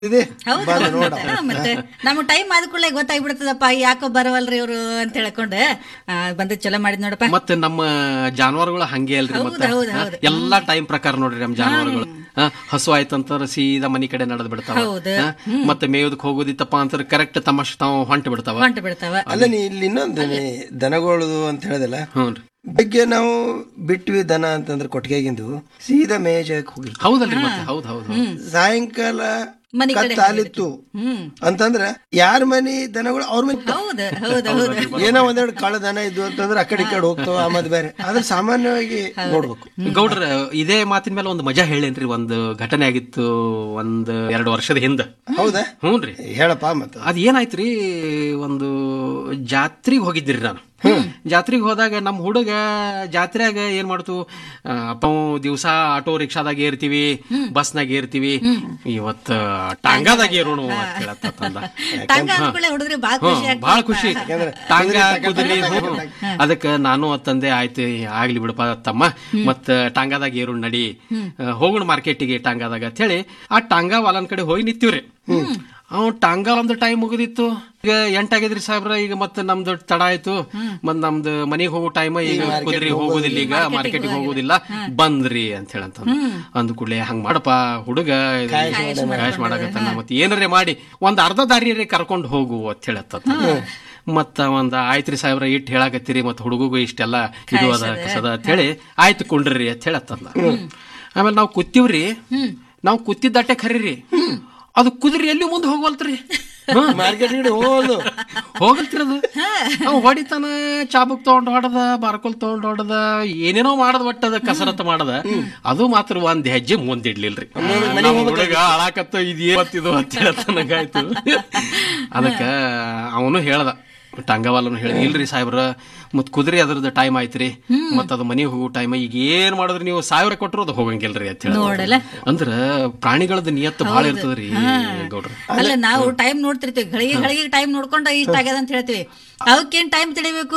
ಇದೆ ಹೌದು ಬಂದು ನೋಡ ಮತ್ತೆ, ಮತ್ತೆ ನಮ್ಗ್ ಟೈಮ್ ಆದ ಕೂಡಲೇ ಗೊತ್ತಾಗ್ಬಿಡ್ತದಪ್ಪ ಯಾಕೋ ಬರವಲ್ರಿ ಇವ್ರು ಅಂತ ಹೇಳ್ಕೊಂಡು ಆ, ಬಂದ್ ಚಲೋ ಮಾಡಿದ್ ನೋಡಪ್ಪ ಮತ್ತೆ ನಮ್ಮ ಜಾನುವಾರುಗಳು ಹಂಗೆ ಅಲ್ರಿ ಹೌದು, ಮತ್ತೆ ಹೌದು, ಹಾ, ಹೌದು. ಎಲ್ಲಾ ಟೈಮ್ ಪ್ರಕಾರ ನೋಡ್ರಿ ನಮ್ ಜಾನುವಾರುಗಳು ಹಾ, ಹಸು ಆಯ್ತಂತಾರ ಸೀದಾ ಮನಿ ಕಡೆ ನಡೆದ್ ಬಿಡ್ತಾವ ಹೌದು. ಹಾ, ಮತ್ತೆ ಮೇಯೋದಕ್ ಹೋಗೋದಿತ್ತಪ್ಪ ಅಂತಾರ ಕರೆಕ್ಟ್ ತಮ್ಮಷ್ಟು ತಾವು ಹೊಂಟ ಬಿಡ್ತಾವ ಹೊಂಟು ಬಿಡ್ತಾವ ಅಲ್ಲ ನೀ ಇಲ್ಲಿ ಇನ್ನೊಂದು ನೀ ದನಗಳದು ಅಂತ ಹೇಳಿದಲ್ಲ ಹ್ಞೂನ್ರಿ ಬೆಗ್ಗೆ ನಾವು ಬಿಟ್ವಿ ದನ ಅಂತಂದ್ರೆ ಕೊಟ್ಟಿಗೆಗಿಂದು ಸೀದಾ ಮೇಜಕ್ಕೆ ಹೋಗಿರ್ತೀವಿ ಹೌದಲ್ರಿ ಮತ್ತೆ ಹೌದ್ ಹೌದ್ ಹೌದ್. ಸಾಯಂಕಾಲ ಮನೆ ಕಡೆ ಕತ್ತಾಲಿತ್ತು ಹ್ಮ್ ಅಂತಂದ್ರ ಯಾರ ಮನಿ ದನಗಳು ಅವ್ರ ಮನೆ ಹೌದು ಹೌದು ಹೌದು ಏನೋ ಒಂದೆರಡು ಕಾಳು ದನ ಇದ್ವು ಅಂತಂದ್ರೆ ಆ ಕಡೆ ಈ ಕಡೆ ಹೋಗ್ತಾವ ಆಮದ್ ಬೇರೆ ಅದ್ರ ಸಾಮಾನ್ಯವಾಗಿ ನೋಡ್ಬೇಕು ಗೌಡ್ರ ಇದೇ ಮಾತಿನ ಮೇಲೆ ಒಂದು ಮಜಾ ಹೇಳೇನ್ರಿ ಒಂದು ಘಟನೆ ಆಗಿತ್ತು ಒಂದ್ ಎರಡು ವರ್ಷದ ಹಿಂದ ಹೌದಾ ಹ್ಞೂನ್ರಿ ಹೇಳಪ್ಪ ಮತ್ತ ಅದ್ ಏನಾಯ್ತ್ರಿ ಒಂದು ಜಾತ್ರೆಗೆ ಹೋಗಿದ್ದಿರಿ ನಾನು ಜಾತ್ರೆಗೆ ಹೋದಾಗ ನಮ್ಮ ಹುಡುಗ ಜಾತ್ರೆಯಾಗ ಏನ್ ಮಾಡ್ತು ಆ, ಅಪ್ಪ ದಿವಸ ಆಟೋ ರಿಕ್ಷಾದಾಗ ಏರ್ತೀವಿ ಬಸ್ನಾಗ ಏರ್ತೀವಿ ಇವತ್ತ ಟಾಂಗಾದಾಗ ಏರೋಣ ಅಂತ ಹೇಳತ್ತಂದ ಟಂಗ ಅಂದ್ಕೊಳ್ಳೆ ಹುಡುಗ್ರಿ ಬಾಳ ಖುಷಿ ಹ್ಮ್, ಬಾಳ ಖುಷಿ ಟಾಂಗ ಕುದುರೆ ಹ್ಮ್. ಅದಕ್ಕ ನಾನು ತಂದೆ ಆಯ್ತು ಆಗ್ಲಿ ಬಿಡಪ್ಪ ತಮ್ಮ ಮತ್ತ ಟಾಂಗಾದಾಗ ಏರು ನಡಿ ಆ, ಹೋಗೋಣ ಮಾರ್ಕೆಟಿಗೆ ಟಾಂಗಾದಾಗ ಅಂತ ಹೇಳಿ ಆ ಟಾಂಗಾ ವಾಲನ್ ಕಡೆ ಹೋಗಿ ನಿಂತೀವ್ರಿ ಅವ್ ಟಾಂಗಾ ಒಂದು ಟೈಮ್ ಮುಗಿದಿತ್ತು ಈಗ ಎಂಟಾಗಿದ್ರಿ ಸಾಹೇಬ್ರ ಈಗ ಮತ್ತೆ ನಮ್ದು ತಡ ಆಯ್ತು ಮತ್ ನಮ್ದು ಮನೆಗೆ ಹೋಗೋ ಟೈಮ್ ಈಗ ಕುದುರೆ ಹೋಗೋದಿಲ್ಲ ಈಗ ಮಾರ್ಕೆಟಿಗೆ ಹೋಗೋದಿಲ್ಲ ಬಂದ್ರಿ ಅಂತ ಹೇಳಂತ ಅಂದ ಕೂಡಲೇ ಹಂಗ ಮಾಡಪ್ಪ ಹುಡುಗ ಕಾಯಶ್ ಮಾಡಕತ್ತಾನ ಮತ್ತೆ ಏನಾರೇ ಮಾಡಿ ಒಂದ್ ಅರ್ಧ ದಾರಿಯರೇ ಕರ್ಕೊಂಡು ಹೋಗು ಅಂತ ಹೇಳತ್ತ ಮತ್ತ ಒಂದ್ ಆಯ್ತ್ರಿ ಸಾಹೇಬ್ರ ಇಟ್ ಹೇಳಾಕತ್ತೀರಿ ಮತ್ತ ಹುಡುಗಗೂ ಇಷ್ಟೆಲ್ಲ ಇದು ಅದ ಕಸದ ಅಂತ ಹೇಳಿ ಆಯ್ತು ಕೊಂಡ್ರಿ ಅಂತ ಹೇಳತ್ತಂದ ಆಮೇಲೆ ನಾವು ಕೂತೀವ್ರಿ ನಾವು ಕೂತಿದ್ದಟ್ಟೆ ಖರೀರಿ ಅದು ಕುದುರೆ ಎಲ್ಲಿ ಮುಂದೆ ಹೋಗವಲ್ತ್ರಿ ಮಾರ್ಕೆಟ್ ಕಡೆ ಹೋಗೋದು ಹೋಗಲ್ತ್ರಿ ಅದು ನಾವು ಹೊಡಿತಾನ ಚಾಬುಕ್ ತಗೊಂಡ್ ಹೊಡದ ಬಾರ್ಕೊಲ್ ತಗೊಂಡ್ ಹೊಡದ ಏನೇನೋ ಮಾಡದ ಒಟ್ಟದ ಕಸರತ್ ಮಾಡದ ಅದು ಮಾತ್ರ ಒಂದ್ ಹೆಜ್ಜೆ ಮುಂದಿಡ್ಲಿಲ್ರಿ ನಮ್ ಹುಡುಗ ಅಳಾಕತ್ತ ಇದು ಏವತ್ತಿದು ಅಂತ ಹೇಳ್ತಾನಂಗಾಯ್ತು ಅದಕ್ಕ ಅವನು ಹೇಳ್ದ ಟಂಗವಾಲನು ಹೇಳಿದ ಇಲ್ರಿ ಸಾಹೇಬ್ರ ಮತ್ ಕುದುರೆ ಅದ್ರದ್ದು ಟೈಮ್ ಆಯ್ತ್ರಿ ಮತ್ ಅದು ಮನೆಗೆ ಹೋಗೋ ಟೈಮ್ ಈಗ ಏನ್ ಮಾಡಿದ್ರಿ ನೀವು ಸಾವಿರ ಕೊಟ್ಟರು ಅದು ಹೋಗಂಗಿಲ್ರಿ ಅಂತ ಹೇಳಿ ನೋಡಲ್ಲ ಅಂದ್ರ ಪ್ರಾಣಿಗಳದ ನಿಯತ್ತು ಬಹಳ ಇರ್ತದ್ರಿ ಗೌಡ್ರ ಅಲ್ಲ ನಾವು ಟೈಮ್ ನೋಡ್ತಿರ್ತೀವಿ ಗಳಿಗೆ ಗಳಿಗೆ ಟೈಮ್ ನೋಡ್ಕೊಂಡು ಇಷ್ಟ ಆಗ್ಯದ ಅಂತ ಹೇಳ್ತೀವಿ ಅವಕ್ಕೇನ್ ಟೈಮ್ ತಿಳಿಬೇಕು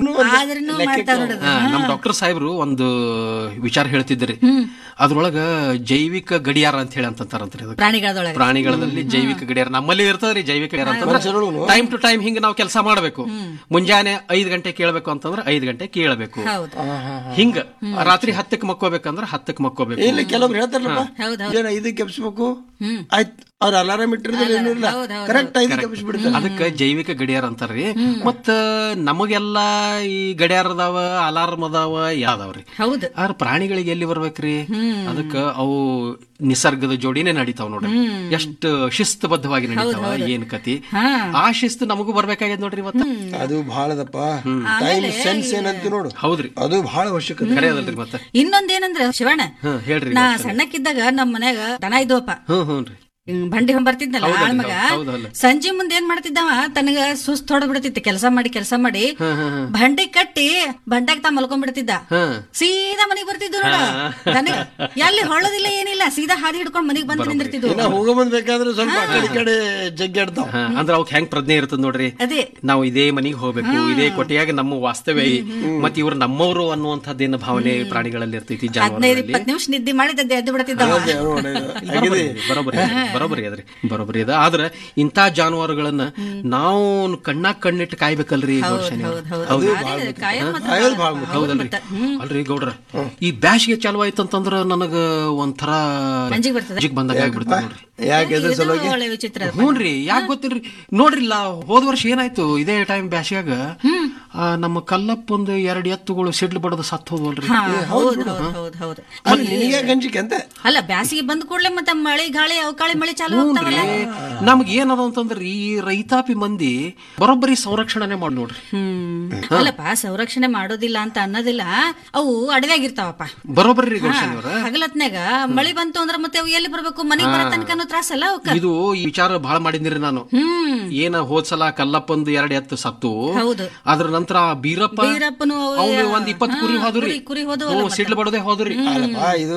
ಆದ್ರೂ ಮಾಡ್ತಾರ ನೋಡೋದು ಹಾ, ನಮ್ ಡಾಕ್ಟರ್ ಸಾಹೇಬ್ರು ಒಂದು ವಿಚಾರ ಹೇಳ್ತಿದ್ರಿ ಅದ್ರೊಳಗ ಜೈವಿಕ ಗಡಿಯಾರ ಅಂತ ಹೇಳಿ ಅಂತಂತಾರಂತ್ರಿ ಅದಕ್ಕೆ ಪ್ರಾಣಿಗಳದೊಳಗೆ ಪ್ರಾಣಿಗಳಲ್ಲಿ ಜೈವಿಕ ಗಡಿಯಾರ ನಮ್ಮಲ್ಲಿ ಇರ್ತದ್ರಿ ಜೈವಿಕ ಗಡಿಯಾರ ಅಂತಂದ್ರೆ ಟೈಮ್ ಟು ಟೈಮ್ ಹಿಂಗ ನಾವು ಕೆಲಸ ಮಾಡಬೇಕು ಮುಂಜಾನೆ ಐದ್ ಗಂಟೆ ಕೇಳಬೇಕು ಅಂತಂದ್ರೆ ಐದ್ ಗಂಟೆ ಕೇಳಬೇಕು ಹೌದು ಹಿಂಗ ರಾತ್ರಿ ಹತ್ತಕ್ಕೆ ಮಕ್ಕೋಬೇಕಂದ್ರೆ ಹತ್ತಕ್ಕೆ ಮಕ್ಕೋಬೇಕು ಇಲ್ಲ ಕೆಲವ್ರು ಹೇಳ್ತಾರಲ್ಲಪ್ಪ ಹೌದು, ಏನ ಇದಕ್ಕೆ ಕೆಪ್ಸ್ಬೇಕು ಆಯ್ತು ಅವ್ರ ಅಲಾರಾಮ್ ಇಟ್ಟಿರೋದಿಲ್ಲ ಏನೂ ಇಲ್ಲ ಕರೆಕ್ಟ್ ಐದು ಕೆಪ್ಸ್ಬಿಡ್ತಾರೆ ಅದಕ್ಕ ಜೈವಿಕ ಗಡಿಯಾರ ಅಂತಾರ್ರಿ ಮತ್ತ ನಮಗೆಲ್ಲ ಈ ಗಡಿಯಾರ ಅದಾವ ಅಲಾರ್ಮ್ ಅದಾವ ಯಾವ್ದಾವ್ರಿ ಹೌದು ಆದ್ರ ಪ್ರಾಣಿಗಳಿಗೆ ಎಲ್ಲಿ ಬರ್ಬೇಕ್ರಿ ಅದಕ್ಕ ಅವು ನಿಸರ್ಗದ ಜೋಡಿನೇ ನಡೀತಾವ್ ನೋಡ್ರಿ ಎಷ್ಟು ಶಿಸ್ತುಬದ್ಧವಾಗಿ ನಡೀತಾವ ಏನ್ ಕತಿ ಆ ಶಿಸ್ತು ನಮಗೂ ಬರ್ಬೇಕಾಗ್ಯದ ನೋಡ್ರಿ ಇವತ್ತ ಅದು ಬಹಳದಪ್ಪ ಟೈಮ್ ಸೆನ್ಸ್ ಏನಂತ ನೋಡು ಹೌದ್ರಿ ಅದು ಬಹಳ ಅವಶ್ಯಕತೆ ಖರೆ ಅದಲ್ರಿ ಮತ್ತೆ ಇನ್ನೊಂದೇನಂದ್ರ ಶಿವಣ್ಣ ಹ್ಮ್ ಹೇಳ್ರಿ ನಾ ಸಣ್ಣಕ್ಕಿದ್ದಾಗ ನಮ್ ಮನ್ಯಾಗ ದನ ಇದ್ವಪ್ಪ ಹ್ಮ್ ಹ್ಞೂನ್ರಿ ಹಿಂಗ್ ಬಂಡಿ ಹೊಂದ್ ಬರ್ತಿದ್ನಲ್ಲ ಹೌದಲ್ರಿ, ಆಳ್ಮಗ ಹೌದು, ಹೌದು. ಸಂಜೆ ಮುಂದೆ ಏನ್ ಮಾಡ್ತಿದ್ದವ ತನಗ ಸುಸ್ತ್ ಹೊಡೆದ್ ಬಿಡ್ತಿತ್ತು ಕೆಲಸ ಮಾಡಿ ಕೆಲಸ ಮಾಡಿ ಬಂಡಿ ಕಟ್ಟಿ ಬಂಡಾಗ ತಾ ಮಲ್ಕೊಂಡ್ ಬಿಡ್ತಿದ್ದ ಹ್ಮ್ ಸೀದಾ ಮನೆಗ್ ಬರ್ತಿದ್ದು ನೋಡ ದನ ಎಲ್ಲಿ ಹೊಳ್ಳೋದಿಲ್ಲ ಏನಿಲ್ಲ ಸೀದಾ ಹಾದಿ ಹಿಡ್ಕೊಂಡ್ ಮನೆಗ್ ಬಂದ್ ನಿಂದಿರ್ತಿದ್ವು ಇನ್ನ ಹೋಗೋ ಮುಂದ್ ಬೇಕಾದ್ರೆ ಸ್ವಲ್ಪ ಆ ಕಡೆ ಈ ಕಡೆ ಜಗ್ಗಾಡ್ತಾವ ಹಾ, ಅಂದ್ರ ಅವಕ್ ಹೆಂಗ್ ಪ್ರಜ್ಞೆ ಇರ್ತದ ನೋಡ್ರಿ ಅದೇ ನಾವು ಇದೇ ಮನಿಗ್ ಹೋಗ್ಬೇಕು ಇದೇ ಕೊಟ್ಟಿಯಾಗ ನಮ್ಮ ವಾಸ್ತವ್ಯ ಮತ್ ಇವ್ರು ನಮ್ಮವರು ಅನ್ನುವಂಥದ್ದೇನು ಭಾವನೆ ಪ್ರಾಣಿಗಳಲ್ಲಿ ಇರ್ತೈತಿ ಹದಿನೈದು ಜಾನುವಾರುಗಳಲ್ಲಿ ಇಪ್ಪತ್ ನಿಮಿಷ ನಿದ್ದೆ ಮಾಡಿದ್ದೆ ಎದ್ದು ಬಿಡ್ತಿದ್ದವ ಬರೋಬ್ಬರಿ ಬರೋಬ್ಬರಿ ಅದ್ರಿ, ಬರೋಬ್ಬರಿ ಅದ್ರಿ ಬರೋಬ್ಬರಿ ಅದ ಆದ್ರ ಇಂಥ ಜಾನುವಾರುಗಳನ್ನ ನಾವು ಕಣ್ಣಾಗ್ ಕಣ್ಣಿಟ್ಟು ಕಾಯ್ಬೇಕಲ್ರಿ ಗೌಡ್ಶಾನಿ ಅವ್ರು. ಹೌದು ಹೌದು ಅದೇ ಕಾಯೋದ್ ಮಾತ್ರ ಕಾಯೋದ್ ಭಾಳ ಹೌದು ಹೌದಲ್ರಿ ಮತ್ತೆ. ಹ್ಮ್. ಅಲ್ರಿ ಗೌಡ್ರ ಈ ಬ್ಯಾಸಿಗೆ ಚಾಲು ಆಯ್ತಂತಂದ್ರ ನನಗ ಒಂಥರ ಅಂಜಿಕ್ ಬರ್ತದ? ಅಂಜಿಕ್ ಬಂದಾಗ ಆಗ್ಬಿಡ್ತದ ನೋಡ್ರಿ ಯಾಕೆ ಎದ್ರ ಇದು ಸಲುವಾಗಿ ಒಳ್ಳೆ ವಿಚಿತ್ರ ಅದು. ಹ್ಞೂನ್ರಿ ಯಾಕೆ ಗೊತ್ತಿಲ್ರಿ ನೋಡ್ರಿಲ್ಲ ಹೋದ ವರ್ಷ ಏನಾಯ್ತು ಇದೇ ಟೈಮ್ ಬ್ಯಾಸಿಯಾಗ ಆ, ನಮ್ಮ ಕಲ್ಲಪ್ಪ ಒಂದು ಎರಡು ಎತ್ತುಗಳು ಸಿಡ್ಲು ಬಡದು ಸತ್ತು ಹೋದ್ವಲ್ರಿ ಹಾ, ಹೌದು ಹೌದು ಹೌದು ಹೌದು ಅಲ್ಲಿ ನಿನಗೆ ಗಂಜಿಕೆ ಅಂತ ಅಲ್ಲ ಬ್ಯಾಸಿಗೆ ಬಂದ ಕೂಡಲೇ ಮತ್ತೆ ಮಳೆ ಗಾಳಿ ಅವಕಾಳಿ ಮಳೆ ಚಾಲು ಆಗ್ತಾವಲ್ಲ ನಮ್ಗೆ ಏನದ ಅಂತಂದ್ರೆ ಈ ರೈತಾಪಿ ಮಂದಿ ಬರೋಬ್ಬರಿ ಸಂರಕ್ಷಣೆ ಮಾಡಿ ನೋಡ್ರಿ ಹ್ಮ್ ಅಲ್ಲಪ್ಪ ಸಂರಕ್ಷಣೆ ಮಾಡೋದಿಲ್ಲ ಅಂತ ಅನ್ನೋದಿಲ್ಲ ಅವು ಅಡವ್ಯಾಗಿರ್ತಾವಪ್ಪ ಬರೋಬ್ಬರಿ ರೀ ಗೌಡ್ಶಾನಿ ಅವ್ರ ಹಗಲತ್ನಾಗ ಮಳಿ ಬಂತು ಅಂದ್ರ ಮತ್ತೆ ಅವು ಎಲ್ಲಿ ಬರ್ಬೇಕು ಮನೆಗ್ ಬರೋ ತನಕನೂ ತ್ರಾಸಲ್ಲ ಅವಕ್ಕ ಇದು ಈ ವಿಚಾರ ಬಹಳ ಮಾಡಿದ್ರಿ ನಾನು ಹ್ಮ್ ಏನ ಹೋದ್ಸಲ ಕಲ್ಲಪ್ಪಂದು ಎರಡು ಎತ್ತು ಸತ್ತು ಹೌದು ಅದ್ರ ನಂತರ ಬೀರಪ್ಪ ಬೀರಪ್ಪನು ಅವು ಅವ್ನು ಒಂದ್ ಇಪ್ಪತ್ ಕುರಿ ಹೋದ್ರಿ ಕುರಿ- ಕುರಿ ಹೋದ್ವು ಹ್ಞೂ ಸಿಡ್ಲು ಬಡದೆ ಹೋದ್ರಿ ಅಲ್ಲಪ್ಪ ಇದು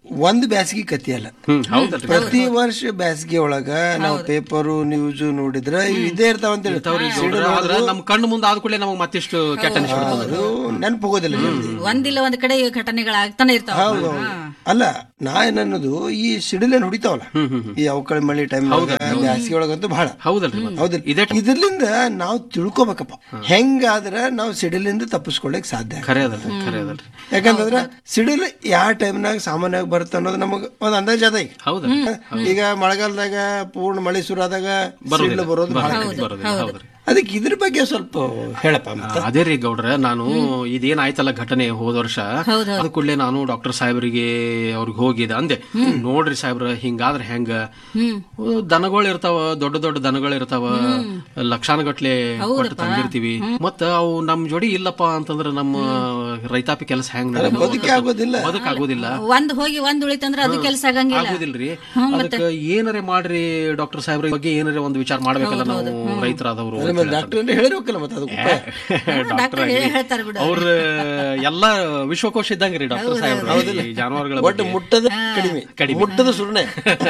ಒಂದ್ ಬ್ಯಾಸಗಿ ಕತಿ ಅಲ್ಲ ಹ್ಮ್ ಹೌದಲ್ರಿ ಪ್ರತಿ ವರ್ಷ ಬ್ಯಾಸಗಿ ಒಳಗ ನಾವು ಪೇಪರು ನ್ಯೂಸ್ ನೋಡಿದ್ರ ಇವ್ ಇದೇ ಇರ್ತಾವ ಅಂತ ಇರ್ತಾವ್ರಿ ಗೌಡ್ರ. ಆದ್ರ ನಮ್ ಕಣ್ಣು ಮುಂದೆ ಆದ ಕೂಡಲೇ ನಮಗ್ ಮತ್ತಿಷ್ಟು ಕೆಟ್ಟ ಅನಿಸ್ಬಿಡ್ತದ ಅದು ನೆನಪು ಹೋಗೋದಿಲ್ಲ ಜಲ್ದಿ. ಒಂದಿಲ್ಲ ಒಂದ್ ಕಡೆ ಘಟನೆಗಳಾಗ್ತಾನೆ ಇರ್ತಾವ ಹೌದು ಹೌದು. ಅಲ್ಲ ನಾ ಏನನ್ನೋದು ಈ ಸಿಡಿಲೇನ್ ಹೊಡಿತಾವಲ್ಲ ಈ ಅವಕಳಿ ಮಳಿ ಟೈಮ್ ಬ್ಯಾಸಗಿ ಒಳಗಂತೂ ಬಹಳ ಹೌದಲ್ರಿ ಮತ್ತೆ? ಹೌದಿಲ್ಲ ಇದೇ ಇದ್ರಲಿಂದ ನಾವು ತಿಳ್ಕೊಬೇಕಪ್ಪ ಹೆಂಗಾದ್ರ ನಾವು ಸಿಡಿಲಿಂದ ತಪ್ಪಿಸ್ಕೊಳಕ್ ಸಾಧ್ಯ ಖರೆ ಅದಲ್ರಿ ಖರೆ ಅದಲ್ರಿ ಯಾಕಂತಂದ್ರ ಸಿಡಿಲ್ ಯಾವ ಟೈಮ್ನಾಗ ಸಾಮಾನ್ಯವಾಗಿ ಬರುತ್ತೆ ಅನ್ನೋದು ನಮಗ್ ಒಂದ್ ಅಂದಾಜ್ ಅದ ಈಗ ಹೌದಾ ಈಗ ಮಳೆಗಾಲದಾಗ ಪೂರ್ಣ ಮಳೆ ಶುರು ಆದಾಗ ಸಿಡಿಲು ಬರೋದು ಬಹಳ ಕಡಿಮೆ. ಬರೋದಿಲ್ಲ ಹೌದ್ರಿ ಅದಕ್ಕೆ ಇದ್ರ ಬಗ್ಗೆ ಸ್ವಲ್ಪ ಹೇಳಪ್ಪ ಮತ್ತೆ ಅದೇ ರೀ ಗೌಡ್ರ ನಾನು ಇದೇನಾಯ್ತಲ್ಲ ಘಟನೆ ಹೋದ ವರ್ಷ ಹೌದು, ಅದ ಕೂಡಲೇ ನಾನು ಡಾಕ್ಟರ್ ಸಾಹೇಬರಿಗೆ ಅವ್ರಿಗೆ ಹೋಗಿದ ಅಂದೆ ನೋಡ್ರಿ ಸಾಹೇಬ್ರ ಹಿಂಗಾದ್ರ ಹೆಂಗ ದನಗಳು ಇರ್ತಾವ ದೊಡ್ಡ ದೊಡ್ಡ ದನಗಳು ಇರ್ತಾವ ಲಕ್ಷಾನುಗಟ್ಲೆ ಕೊಟ್ಟು ತಂದಿರ್ತೀವಿ ಮತ್ತ ಅವು ನಮ್ ಜೋಡಿ ಇಲ್ಲಪ್ಪ ಅಂತಂದ್ರ ನಮ್ಮ ರೈತಾಪಿ ಕೆಲಸ ಹೆಂಗ್ ನಡೆಯೋದು? ಬದುಕೇ ಆಗೋದಿಲ್ಲ ಬದುಕಾಗೋದಿಲ್ಲ ಒಂದ್ ಹೋಗಿ ಒಂದ್ ಉಳಿತಂದ್ರ ಅದು ಕೆಲಸ ಆಗಂಗಿಲ್ಲ ಆಗುದಿಲ್ರಿ ಅದಕ್ಕ ಏನರೇ ಮಾಡ್ರಿ ಡಾಕ್ಟರ್ ಸಾಹೇಬ್ರ ಬಗ್ಗೆ ಏನರೇ ಒಂದು ವಿಚಾರ ಮಾಡ್ಬೇಕಲ್ಲ ನಾವು ರೈತರಾದವರು ಡಾಕ್ಟರ್ ಅಂದ್ರೆ ಹೇಳಿರ್ಬೇಕಲ್ಲ ಮತ್ತೆ ಅದಕ್ಕೆ ಉಪಾಯ. ಡಾಕ್ಟರ್ ಹೇಳಿ ಹೇಳ್ತಾರ ಬಿಡು ಅವ್ರ ಎಲ್ಲ ವಿಶ್ವಕೋಶ ಇದ್ದಂಗ್ರಿ ಡಾಕ್ಟರ್ ಸಾಹೇಬ್ರು ಈ ಜಾನುವಾರುಗಳ ಒಟ್ಟು ಮುಟ್ಟದ ಕಡಿಮೆ ಕಡಿಮೆ. ಮುಟ್ಟದ ಸುರ್ಣೆ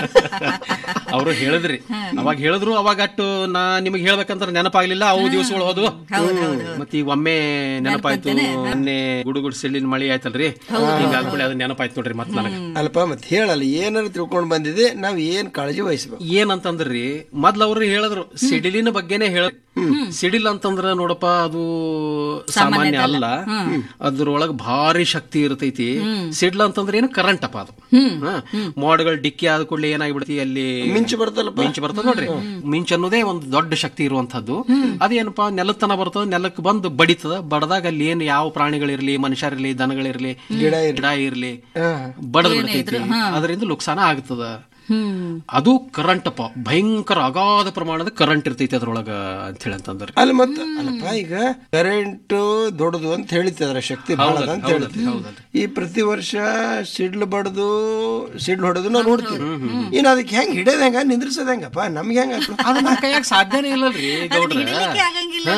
ಅವರು ಹೇಳಿದ್ರಿ ಅವಾಗ ಹೇಳಿದ್ರು ಅವಾಗ ಅಟ್ಟು ನಾ ನಿಮಗೆ ಹೇಳ್ಬೇಕಂತ ನೆನಪಾಗ್ಲಿಲ್ಲ ಅವು ದಿವಸಗಳು ಹೋದ್ವು ಮತ್ತ ಈಗ ಒಮ್ಮೆ ನೆನಪಾಯ್ತು ಮೊನ್ನೆ ಗುಡುಗುಡ್ ಸಿಳ್ಳಿನ ಮಳಿ ಆಯ್ತಲ್ರಿ ಹಿಂಗಾದ್ಮೇಲೆ ಅದು ನೆನಪಾಯ್ತು ನೋಡ್ರಿ ಮತ್ ನನಗ ಅಲ್ಪ ಮತ್ತೆ ಹೇಳಲ್ಲ ಏನಾರು ತಿಳ್ಕೊಂಡ್ ಬಂದಿದೆ ನಾವ್ ಏನ್ ಕಾಳಜಿ ವಹಿಸ್ಬೇಕು ಏನಂತಂದ್ರಿ ಮೊದ್ಲ ಅವ್ರು ಹೇಳಿದ್ರು ಸಿಡಿಲಿನ ಬಗ್ಗೆನೇ ಹೇಳ ಸಿಡಿಲ್ ಅಂತಂದ್ರ ನೋಡಪ್ಪ ಅದು ಸಾಮಾನ್ಯ ಅಲ್ಲ ಅದ್ರೊಳಗ ಭಾರಿ ಶಕ್ತಿ ಇರ್ತೈತಿ ಸಿಡ್ಲ ಅಂತಂದ್ರ ಏನು ಕರೆಂಟ್ ಅಪ್ಪ ಅದು ಹಾ. ಮೋಡಗಳು ಡಿಕ್ಕಿ ಆದ ಕೂಡಲೇ ಏನಾಗ್ಬಿಡ್ತಿ ಅಲ್ಲಿ ಮಿಂಚು ಬರ್ತಲ್ಲಪ್ಪ ಮಿಂಚು ಬರ್ತದ ನೋಡ್ರಿ ಮಿಂಚ್ ಅನ್ನೋದೇ ಒಂದು ದೊಡ್ಡ ಶಕ್ತಿ ಇರುವಂತದ್ದು ಅದೇನಪ್ಪ ನೆಲತನ ಬರ್ತದ ನೆಲಕ್ಕೆ ಬಂದು ಬಡಿತದ ಬಡದಾಗ ಅಲ್ಲಿ ಏನ್ ಯಾವ ಪ್ರಾಣಿಗಳಿರ್ಲಿ ಮನುಷ್ಯರಿರ್ಲಿ ದನಗಳಿರ್ಲಿ ಗಿಡ ಗಿಡ ಇರ್ಲಿ ಹಾ. ಬಡದ್ ಬಿಡ್ತೈತಿ ಅದರಿಂದ ನುಕ್ಸಾನ ಆಗ್ತದ ಹ್ಮ್ ಅದು ಕರೆಂಟ್ ಅಪ್ಪ ಭಯಂಕರ ಅಗಾಧ ಪ್ರಮಾಣದ ಕರೆಂಟ್ ಇರ್ತೈತಿ ಅದ್ರೊಳಗ ಅಂತ ಹೇಳಿ ಅಂತಂದ್ರಿ ಅಲ್ಲ ಮತ್ತ ಅಲ್ಲಪ್ಪ ಈಗ ಕರೆಂಟ್ ದೊಡ್ಡದು ಅಂತ ಹೇಳಿತ್ತೆ ಅದರ ಶಕ್ತಿ ಬಹಳ ಅದ ಅಂತ ಹೇಳಿದ್ವಿ ಈ ಪ್ರತಿ ವರ್ಷ ಸಿಡ್ಲು ಬಡ್ದು ಸಿಡ್ಲು ಹೊಡೆದು ನಾವು ನೋಡ್ತೀವಿ ಇನ್ನು ಅದಕ್ಕೆ ಹೆಂಗ್ ಹಿಡಿಯೋದ್ ಹೆಂಗ ನಿಂದ್ರಿಸೋದ್ ಹೆಂಗಪ್ಪ ನಮ್ಗೆ ಹೆಂಗ ಅದು ನಮ್ಮ ಕೈಯಾಗ ಸಾಧ್ಯನೇ ಇಲ್ಲಲ್ರಿ ಗೌಡ್ರ ಹಿಡಿಲಿಕ್ಕೆ ಆಗಂಗಿಲ್ಲ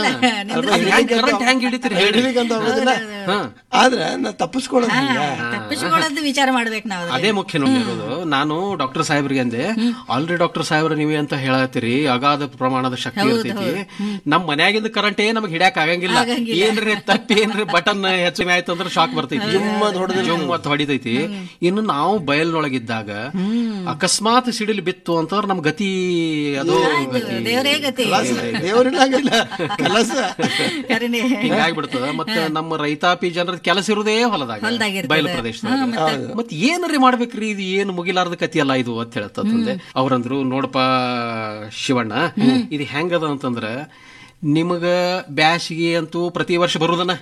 ಕರೆಂಟ್ ಹೆಂಗ್ ಹಿಡಿತೀರಿ ಹೇಳ್ರಿ ಹಿಡಿಲಿಕ್ಕಂತ ಆಗೋದಿಲ್ಲ ಆದ್ರ ನಾ ತಪ್ಪಿಸ್ಕೊಳ್ಳೋದು ಹೆಂಗ ತಪ್ಪಿಸ್ಕೊಳ್ಳೋದು ವಿಚಾರ ಮಾಡ್ಬೇಕು ನಾವು ಅದನ್ನ. ಅದೇ ಮುಖ್ಯ ನೋಡಿರೋದು ನಾನು ಡಾಕ್ಟರ್ ಸಾಹೇಬ್ರಿಗೆ ಅಂದೆ ಆಲ್ರೆಡಿ ಡಾಕ್ಟರ್ ಸಾಹೇಬ್ರ ನೀವೇ ಅಂತ ಹೇಳತ್ತೀರಿ ಅಗಾಧ ಪ್ರಮಾಣದ ಶಕ್ತಿ ಇರ್ತೈತಿ ನಮ್ ಮನ್ಯಾಗಿಂದ ಕರೆಂಟೇ ನಮಗ್ ಹಿಡ್ಯಾಕ್ ಆಗಂಗಿಲ್ಲ ಏನ್ರಿ ತಪ್ಪಿ ಏನ್ರಿ ಬಟನ್ ಹೆಚ್ಚು ಆಯ್ತು ಅಂದ್ರೆ ಶಾಕ್ ಬರ್ತೈತಿ ಜುಮ್ಮತ್ ಹೊಡಿತೈತಿ ಇನ್ನು ನಾವು ಬಯಲ್ನೊಳಗಿದ್ದಾಗ ಅಕಸ್ಮಾತ್ ಸಿಡಿಲು ಬಿತ್ತು ಅಂತಂದ್ರೆ ನಮ್ ಗತಿ ಅದು ಗತಿ ದೇವರೇ ಗತಿ ದೇವರಿಲ್ಲ ಕೆಲಸ ಕರೆನೆ ಹಿಂಗಾಗ್ಬಿಡ್ತದ ಮತ್ತೆ ನಮ್ಮ ರೈತಾಪಿ ಜನರ ಕೆಲಸ ಇರುದೇ ಹೊಲದಾಗ ಹೊಲ್ದಾಗಿರ್ತದೆ. ಬಯಲು ಪ್ರದೇಶದಾಗ ಮತ್ ಏನ್ರಿ ಮಾಡ್ಬೇಕ್ರಿ ಇದು ಏನು ಮುಗಿಲಾರ್ದ ಕತಿ ಅಲ್ಲ ಇದು ಅಂತ ಹೇಳ್ತಂದೆ ಅವ್ರಂದ್ರು ನೋಡಪ್ಪ ಶಿವಣ್ಣ ಇದು ಹೆಂಗದ ಅಂತಂದ್ರ ನಿಮಗ ಬ್ಯಾಸಿಗೆ ಅಂತೂ ಪ್ರತಿ ವರ್ಷ ಬರುದನ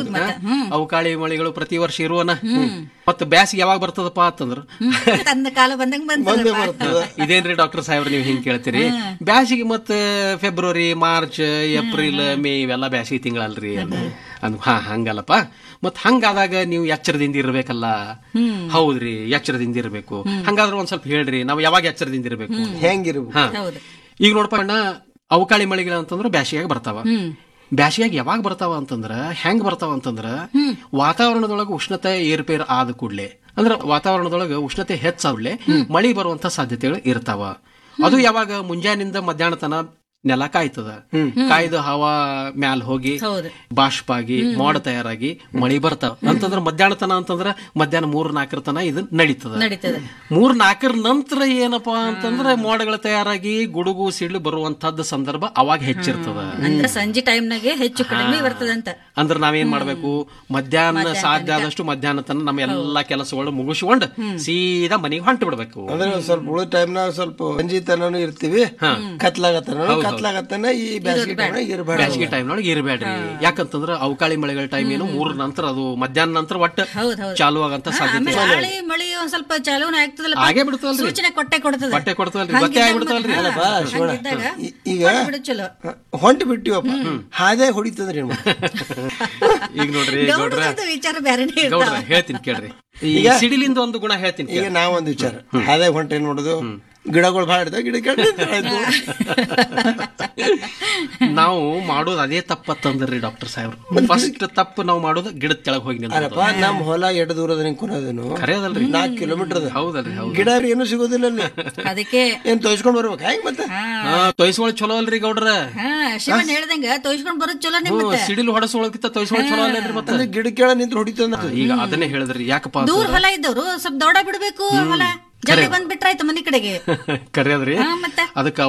ಅವಕಾಳಿ ಮಳೆಗಳು ಪ್ರತಿ ವರ್ಷ ಇರುವನ ಮತ್ತ ಬ್ಯಾಸಿಗೆ ಯಾವಾಗ ಬರ್ತದಪ್ಪ ಅಂತಂದ್ರ ತನ್ನ ಕಾಲ ಬಂದಂಗ ಬಂದ ಇದೇನ್ರಿ ಡಾಕ್ಟರ್ ಸಾಹೇಬ್ರ ನೀವು ಹಿಂಗ್ ಕೇಳ್ತೀರಿ ಬ್ಯಾಸಿಗೆ ಮತ್ತ ಫೆಬ್ರವರಿ ಮಾರ್ಚ್ ಏಪ್ರಿಲ್ ಮೇ ಇವೆಲ್ಲ ಬ್ಯಾಸಿಗೆ ತಿಂಗಳಲ್ರಿ ಅಂದ್ ಹಾ ಹಂಗಲ್ಲಪ್ಪ ಮತ್ ಹಂಗಾದಾಗ ನೀವು ಎಚ್ಚರದಿಂದ ಇರ್ಬೇಕಲ್ಲ ಹೌದ್ರಿ ಎಚ್ಚರದಿಂದ ಇರ್ಬೇಕು ಹಂಗಾದ್ರೆ ಒಂದ್ ಸ್ವಲ್ಪ ಹೇಳ್ರಿ ನಾವು ಯಾವಾಗ ಎಚ್ಚರದಿಂದ ಇರ್ಬೇಕು ಹೆಂಗಿರ್ಬೇಕು ಹಾ ಹೌದು ಈಗ ನೋಡಪ್ಪ ಅಣ್ಣ ಅವಕಾಳಿ ಮಳೆಗಳು ಅಂತಂದ್ರೆ ಬ್ಯಾಸಿಯಾಗ ಬರ್ತಾವ ಬ್ಯಾಸಿಯಾಗಿ ಯಾವಾಗ ಬರ್ತಾವ ಅಂತಂದ್ರ ಹೆಂಗ್ ಬರ್ತಾವ ಅಂತಂದ್ರ ವಾತಾವರಣದೊಳಗ ಉಷ್ಣತೆ ಏರ್ಪೇರ್ ಆದ ಕೂಡ್ಲೆ ಅಂದ್ರ ವಾತಾವರಣದೊಳಗ ಉಷ್ಣತೆ ಹೆಚ್ಚಾಗ್ಲೆ ಮಳಿ ಬರುವಂತ ಸಾಧ್ಯತೆಗಳು ಇರ್ತಾವ ಅದು ಯಾವಾಗ ಮುಂಜಾನಿಂದ ಮಧ್ಯಾಹ್ನ ತನ ನೆಲ ಕಾಯ್ತದ ಕಾಯ್ದು ಹವಾ ಮ್ಯಾಲ್ ಹೋಗಿ ಹೌದು ಬಾಷ್ಪ ಆಗಿ ಮೋಡ ತಯಾರಾಗಿ ಮಳಿ ಬರ್ತಾವ ಅಂತಂದ್ರ ಮಧ್ಯಾಹ್ನ ತನ ಅಂತಂದ್ರ ಮಧ್ಯಾಹ್ನ ಮೂರ್ ನಾಲ್ಕರ ತನ ಇದು ನಡೀತದ ನಡೀತದೆ ಮೂರ್ ನಾಲ್ಕರ ನಂತರ ಏನಪ್ಪಾ ಅಂತಂದ್ರೆ ಮೋಡಗಳು ತಯಾರಾಗಿ ಗುಡುಗು ಸಿಡ್ಲು ಬರುವಂತಹದ್ದು ಸಂದರ್ಭ ಅವಾಗ ಹೆಚ್ಚಿರ್ತದ ಅಂದ್ರ ಸಂಜೆ ಟೈಮ್ನಾಗೆ ಹೆಚ್ಚು ಕಡಿಮೆ ಬರ್ತದಂತ ಅಂದ್ರೆ ನಾವೇನ್ ಮಾಡ್ಬೇಕು ಮಧ್ಯಾಹ್ನ ಸಾಧ್ಯ ಆದಷ್ಟು ಮಧ್ಯಾಹ್ನ ತನ ನಮ್ಮ ಎಲ್ಲಾ ಕೆಲಸಗಳು ಮುಗಿಸ್ಕೊಂಡು ಸೀದಾ ಮನೆಗೆ ಹೊಂಟು ಬಿಡ್ಬೇಕು ಅಂದ್ರೆ ಒಂದ್ ಸ್ವಲ್ಪ ಉಳಿದ ಟೈಮ್ನಾಗ ಸ್ವಲ್ಪ ಸಂಜಿ ತನನು ಇರ್ತೀವಿ ಕತ್ಲಾಗತ್ತನ ಕತ್ಲಾಗತ್ತನ ಈ ಬ್ಯಾಸಿಗೆ ಟೈಮ್ನಾಗ ಇರಬೇಡ ಬೇಸಿಗೆ ಟೈಮ್ ನೊಳಗೆ ಇರಬೇಡ್ರಿ ಯಾಕಂತಂದ್ರ ಅವಕಾಳಿ ಮಳೆಗಳ ಟೈಮ್ ಏನು ಮೂರ್ ನಂತರ ಅದು ಮಧ್ಯಾಹ್ನ ನಂತರ ಒಟ್ಟ ಹೌದ್ ಹೌದ್ ಚಾಲು ಆಗಂತ ಸಾಧ್ಯತೆ ಆಮೇಲೆ ಗಾಳಿ ಮಳಿ ಒಂದ್ ಸ್ವಲ್ಪ ಚಾಲೂನ ಆಗ್ತದಲ್ಲ ಹಾಗೆ ಬಿಡ್ತದಲ್ರಿ ಸೂಚನೆ ಕೊಟ್ಟೆ ಕೊಡ್ತದೆ ಬಟ್ಟೆ ಕೊಡ್ತವಲ್ರಿ ಗೊತ್ತೇ ಆಗ್ಬಿಡ್ತವಲ್ರಿ ಹಂಗಿದ್ದಾಗ ಈ- ಈಗ ಕೊಟ್ಬಿಡು ಚಲೋ ಹೊಂಟು ಬಿಟ್ಟಿವಪ್ಪ ಹಾದೇ ಹೊಡಿತದ್ರಿ ಏನ್ ಮಾಡ್ತೀವಿ? ಈಗ ನೋಡ್ರಿ ಗೌಡ್ರ ಗೌಡರದ್ದು ವಿಚಾರ ಬೇರೆನೇ ಗೌಡ್ರ ಇರ್ತಾವ ಹೇಳ್ತೀನಿ ಕೇಳ್ರಿ ಈ ಸಿಡಿಲಿಂದ ಒಂದು ಗುಣ ಹೇಳ್ತೀನಿ ಈಗ ನಾವೊಂದು ವಿಚಾರ ಹಾದೇ ಹೊಂಟೆ ನೋಡುದು ಗಿಡಗಳು ಭಾಳ ಇರ್ತಾವ ಗಿಡ ಕೆಳಗೆ ನಿಂತ್ರೆ ಆಯ್ತು ನಾವು ಮಾಡೋದು ಅದೇ ತಪ್ಪತ್ತಂದ್ರಿ ಡಾಕ್ಟರ್ ಸಾಹೇಬ್ರು ಫಸ್ಟ್ ತಪ್ಪು ನಾವು ಮಾಡೋದು ಗಿಡದ ಕೆಳಗೆ ಹೋಗಿ ನಿಂತ ಅಲ್ಲಪ್ಪ ನಮ್ ಹೊಲ ಎಡ್ ದೂರದ ನಿಂತ್ಕೊಳೋದೇನು ಖರೆ ಅದಲ್ರಿ ನಾಲ್ಕು ಕಿಲೋಮೀಟರ್ ಅದ ಹೌದಲ್ರಿ ಹೌದು ಗಿಡ ಏನು ಸಿಗೋದಿಲ್ಲ ಅಲ್ಲಿ ಅದಕ್ಕೆ ಏನ್ ತೋಯ್ಸ್ಕೊಂಡ್ ಬರ್ಬೇಕು ಹೆಂಗ್ ಮತ್ತೆ ಹಾ ತೊಯ್ಸ್ಕೊಳ್ ಚಲೋ ಅಲ್ರಿ ಗೌಡ್ರ ಹಾ ಶಿವನ್ ಹೇಳ್ದಂಗ ತೋಯ್ಸ್ಕೊಂಡ್ ಬರೋದ್ ಚಲೋ ಹ್ಮ್, ಮತ್ತೆ ಸಿಡಿಲು ಹೊಡಸೋಳಕ್ಕಿಂತ ತೊಯ್ಸ್ಕೊಳ್ ಚಲೋ ಅಲ್ಲೇನ್ರಿ ಮತ್ತೆ ಅಂದ್ರೆ ಗಿಡ ಕೆಳ ನಿಂತ್ರೆ ಹೊಡಿತಂದ ಈಗ ಅದನ್ನೇ ಹೇಳಿದ್ರಿ ಯಾಕಪ್ಪ ದೂರ ಹೊಲ ಇದ್ದವ್ರು ಸ್ವಲ್ಪ ದೌಡ ಬಿಡ್ಬೇಕು ಹೊಲ ಜಲ್ದಿ ಬಂದ್ ಬಿಟ್ರಾಯ್ತು ಮನಿ ಕಡೆಗೆ ಕರೆ ಅದ್ರಿ ಹಾ ಮತ್ತೆ ಅದಕ್ಕ